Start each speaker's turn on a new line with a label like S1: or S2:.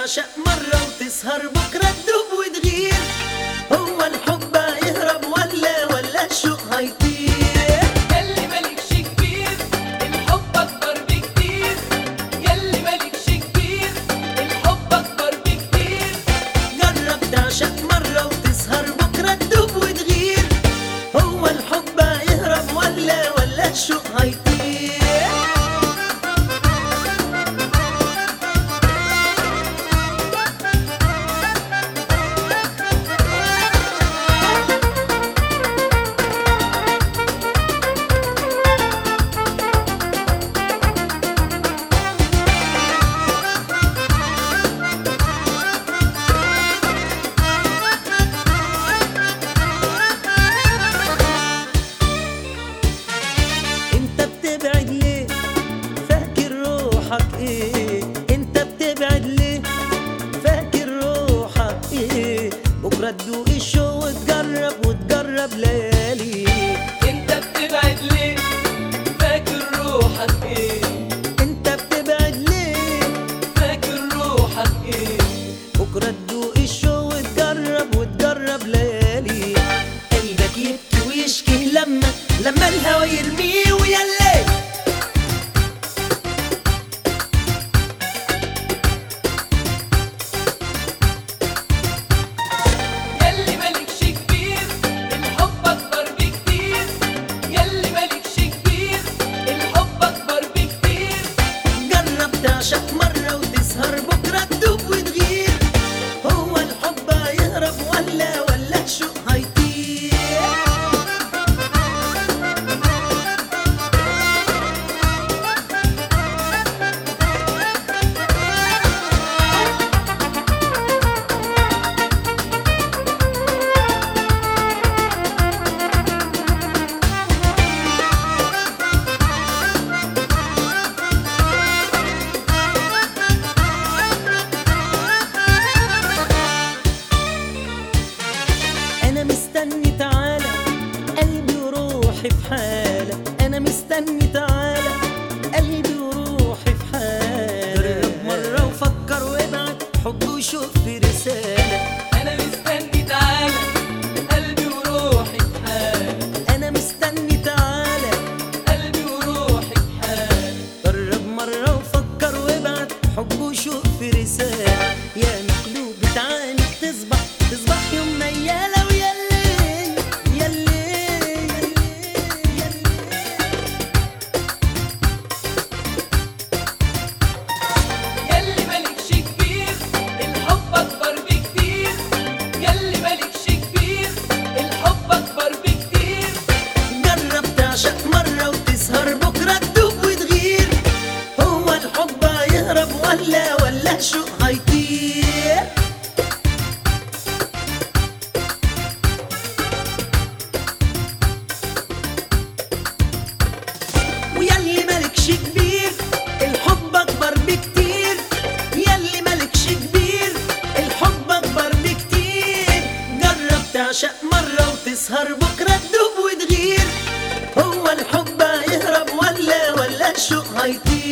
S1: تعشق مرة وتسهر بكرة تدوب وتغير هو الحب يهرب ولا ولا الشوق هيطير
S2: يلي مالكش كبير الحب اكبر بكتير يلي مالكش كبير الحب اكبر بكتير
S1: جرب تعشق مرة وتسهر بكرة تدوب وتغير هو الحب يهرب ولا ولا الشوق هيطير انت بتبعد ليه فاكر روحك ايه انت بتبعد ليه فاكر روحك ايه بكره تدوق الشوق وتجرب وتجرب ليالي
S2: انت بتبعد ليه فاكر روحك ايه
S1: انت بتبعد ليه
S2: فاكر روحك ايه
S1: بكره تدوق الشوق وتجرب وتجرب ليالي قلبك يبكي ويشكي لما لما الهوى يرميه ويلي
S2: يلي مالكش كبير الحب اكبر بكتير يلي مالكش كبير الحب اكبر بكتير
S1: جرب تعشق مرة وتسهر بكرة تدوب وتغير هو الحب يهرب ولا ولا الشوق هيطير أنا مستني تعالى قلبي وروحي في حالة أنا مستني تعالى قلبي وروحي في حالة جرب مرة وفكر وابعت حب وشوف في رسالة
S2: انا مستني تعالى قلبي وروحي في حال
S1: أنا مستني تعالى
S2: قلبي وروحي في حال
S1: جرب مرة وفكر وابعت حب وشوق في رسالة يا مقلوب بتعاني تصبح تصبح يوم ميالة ويلي يلي يلي
S2: يلي مالكش كبير الحب اكبر بكتير يلي مالكش كبير الحب اكبر بكتير
S1: جرب تعشق مرة وتسهر بكرة تدوب وتغير هو الحب يهرب ولا ولا الشوق هيطير ويلي مالكش كبير الحب اكبر بكتير يلي مالكش كبير الحب اكبر بكتير جرب تعشق مرة وتسهر بكرة تدوب وتغير هو الحب يهرب ولا ولا الشوق هيطير